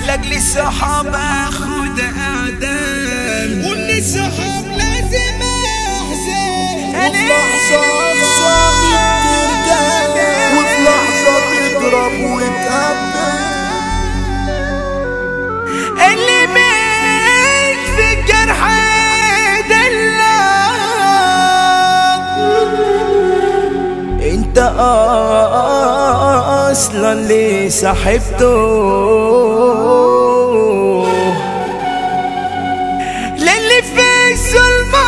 لاجل الصحاب اخد اعدام واللي الصحاب لازم احزن وفي لحظة أقصى بترجع وفي لحظة تضرب وتقبل اللي مات في الجرح دلع انت اصلا ليه صاحبته للي في الظلمات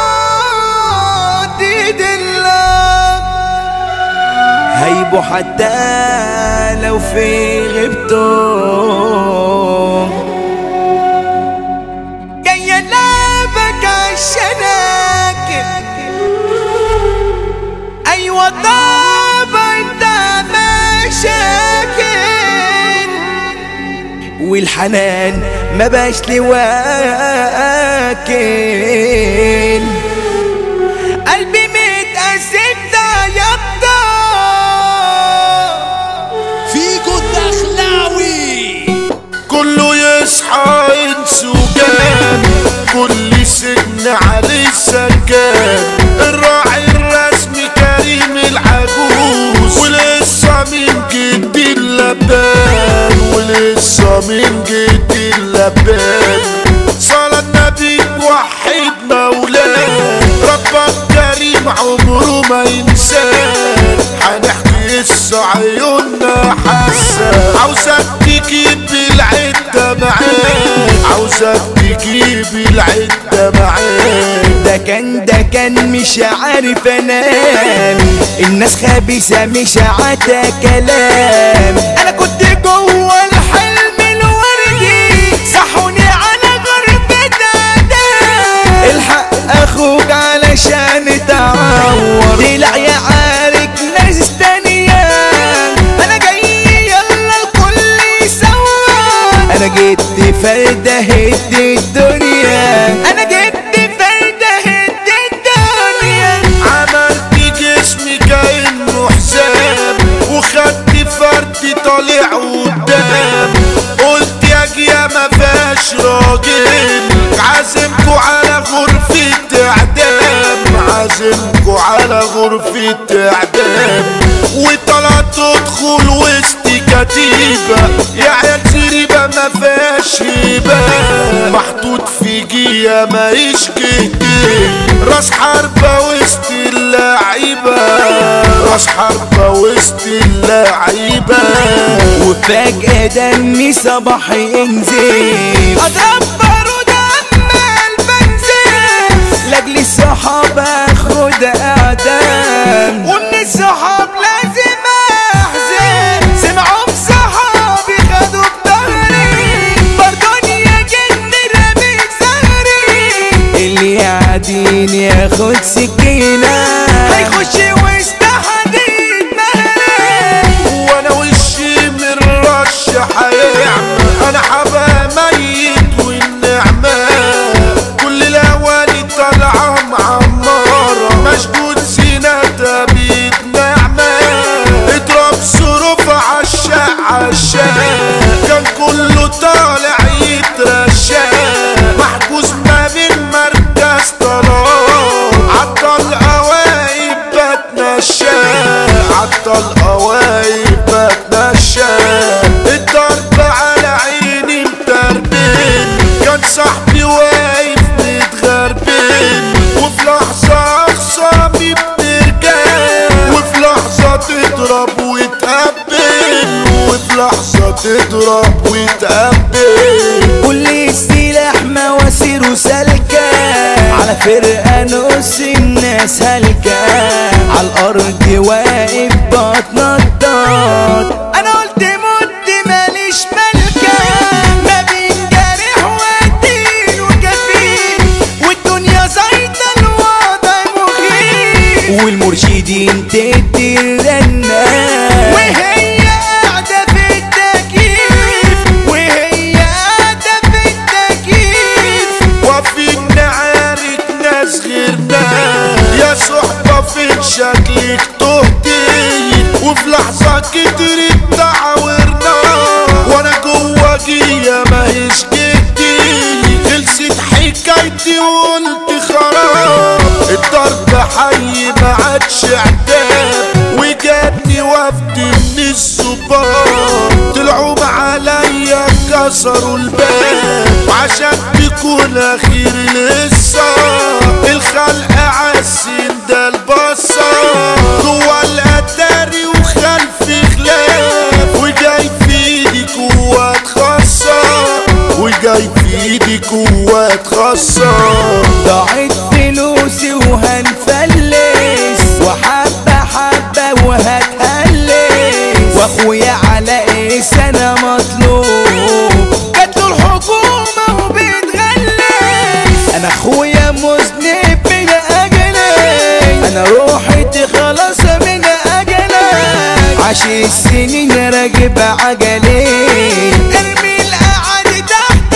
يدلك هيبو حتى لو في غيبته جاي لعبك عشانك ايوه طبعا انت مشاكل والحنان ما باش لواكل قلبي متقسم ده يبضى فيكو الدخلاوي كله يصحى انسجان كل سجن عليه سكان الراعي الرسمي كريم العجوز ولسه من جد اللبان ولسه من جد اللبان صلاة النبي توحد مولاه ربك كريم عمره ما ينساه هنحكي قصة عيوننا حاسة عاوزك تجيب العدة معاك عاوزك تجيب العدة معاك ده كان ده كان مش عارف انام الناس خبيثة مش عاتا كلام انا كنت جوه الحلم الوردي صحوني على غربة ادام الحق اخوك علشان تعور طلع يا عارك ناس تانية انا جاي يلا الكل يسوى انا جيت فردة هد الدنيا انا جيت فردة هد الدنيا عملت جسمي كأنه حزام وخدت فرد طالع قدام قلت يا جيا ما فيهاش راجل عازمكوا على غرفة اعدام عازمكوا على غرفة اعدام وطلعت ادخل وسط كتيبة يا عيال زريبة ما فيهاش هيبة محطوط في جية ما يشكتي راس حربة وسط اللعيبة راس حربة وسط اللعيبة وفجأة دمي صباح ينزل اضرب بارود عمال بنزل لاجل الصحاب اخد اعدام ومن الصحاب لازم احزن سمعوا بصحابي خدوا بضهري برضوني يا جن رميت زهري اللي قاعدين ياخد سكينة هيخش وسط حديد مهري وانا وشي من رش هيعمى انا حبا ميت والنعمة كل الاواني طالعة معمرة مشدود زينتها بيد نعمة اضرب صروف عالشاق عالشاق كان كله طالع يترشى محجوز ما بين مركز طلال عطل قوايب بتنشى عطل قوايب بتنشى الضرب على عيني متربين كان صاحبي واقف متغربين وفي لحظة أخصامي بترجع وفي لحظة تضرب وتقبل وفي لحظة تضرب وتقبل كل السلاح مواسير سالكة على فرقة نص الناس هلكة على الأرض واقف بتنطط أنا قلت مت ماليش ملكة ما بين جارح ودين وكفيل والدنيا زايدة الوضع مخيف والمرشدين تدي الرنة وهي قاعدة في التكييف وهي قاعدة في التكييف وفي النعارك ناس غيرنا يا صحبة فين شكلك تهدي وفي لحظة كترت بدايتي قلت خراب الضرب حي ما عادش عتاب وجاتني وفد من الظباط طلعوا عليا كسروا الباب وعشان تكون اخير لسه الخلق عالسين ده البصة جوا الاتاري وخلف خلاف وجاي في ايدي قوات خاصة وجاي في ايدي قوات خاصة ضاعت فلوسي وهنفلس وحبة حبة وهتهلس واخويا على ايه سنة مطلوب جات له الحكومة وبيتغلس انا اخويا مذنب من اجلك انا روحي خلاص من اجلك عشر سنين راكب عجلي ارمي القعد تحت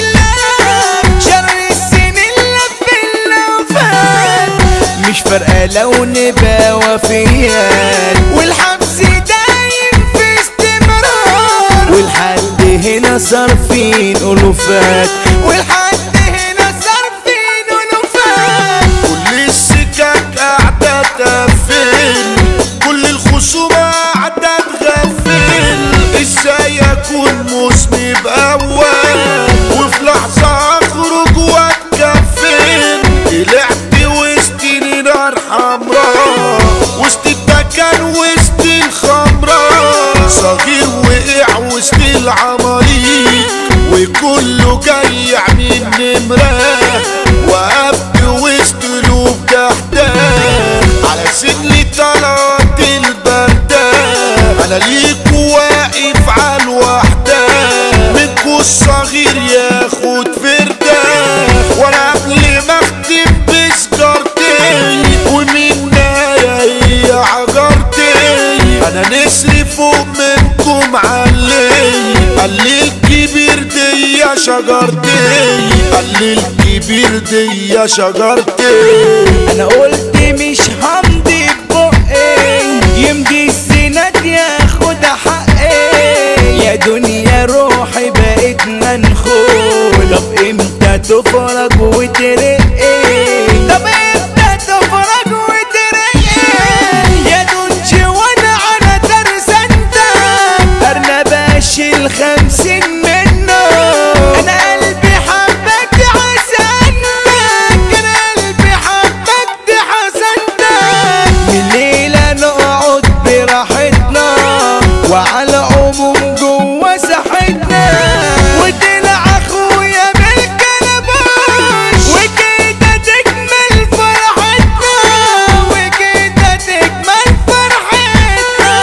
رجلك شر السنين لف اللفات مش فارقة لو نبقى وفيات والحبس دايم في استمرار والحد هنا صارفين ألوفات والحد هنا صارفين ألوفات كل السكك قاعدة تقفل كل الخصومة قاعدة تغفل ازاي اكون مذنب اول وفي لحظة اخرج واتكفل طلعت وسط نار حمراء وسط الدكان وسط الخمراء صغير وقع وسط العماليق وكله جاي يعمل نمرة وقفت وسط لوب تحتها على سني طلعت البردة انا ليك واقف على الوحدة منكو الصغير ياخد فردة وانا قبل ما اختم بسكرتي ومنا هي عجرتي انا نسري فوق منكم علي قال لي الكبير دي يا شجرتي قال لي الكبير دي يا شجرتي انا قلت مش همضي ببقي يمضي السند ياخد حقي يا دنيا روحي بقت منخول طب امتى تفرج وترقي طب امتى تفرج وترقي يا دنجي وانا على ترسنتك ارنب اشيل خمسين منه انا قلبي حبك حسنتك انا قلبي حبك حسنتك من ليلة نقعد براحتنا وعلى عموم جوا ساحتنا وطلع اخويا بالكلباش وكده تكمل فرحتنا وكده تكمل فرحتنا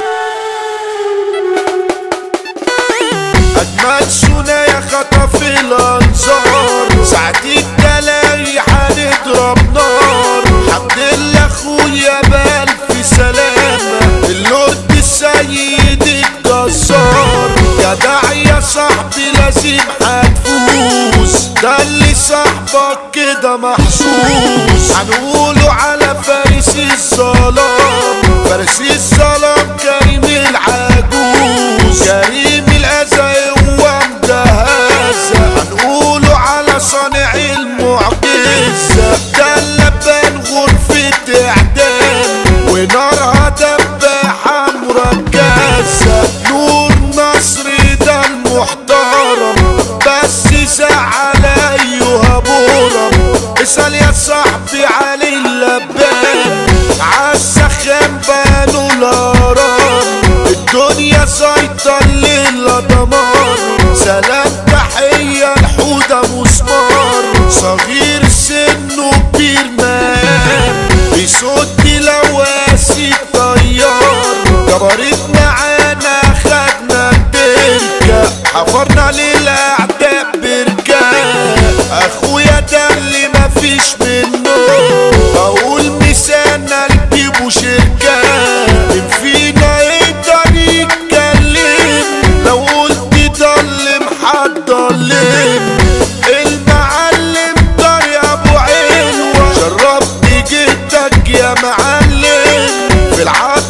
اجمل ثنايا خطف الانظار ساعتين تلاقي هنضرب نار حمد لله اخويا بالف سلامة اللود السيد الجزار جدع يا صاحبي لازم هتفوز ده اللي صاحبك كده محسوس هنقوله على فارس الظلام فارس الظلام كريم العجوز كريم الأذى هو مجهزة هنقوله على صانع المعجزة ده اللبان غرفة إعدام ونارها دباحة مركزة نور نصر ده المحترم بس زعل أيها بورم اسأل يا صاحبي علي اللبان عالسخان بانوا الهرم الدنيا زيطة الليلة دمار سلام تحية لحودة مسمار صغير سنه كبير مام بيصد لواسي الطيار جبرت معانا خدنا البركة حفرنا للأعداء بركة أخويا ده اللي مفيش منه بقول مثالنا نجيبه شركة مين فينا يقدر يتكلم لو قلت ضلم حد ضلم المعلم طارق ابو علوة شرفت جدك يا معلم في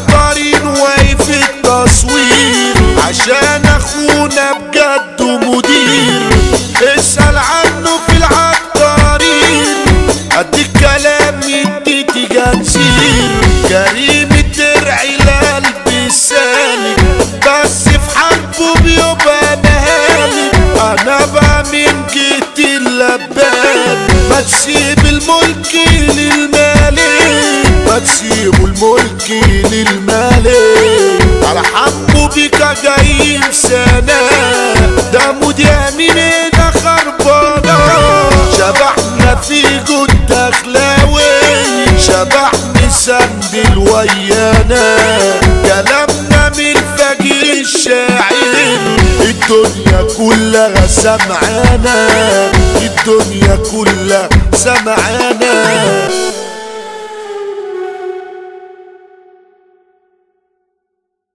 العطارين واقف التصوير عشان اخونا بجد مدير انا بقى من جيت اللبان ما تسيب الملك للمالك ما تسيبوا الملك للمالك على حبه بيك جاي سنة ده مودي امين ده خربانة شبحنا في جد اخلاوي شبحني سند الويانا كلامنا من فجر الشاعر الدنيا كلها سمعانا الدنيا كلها سمعانا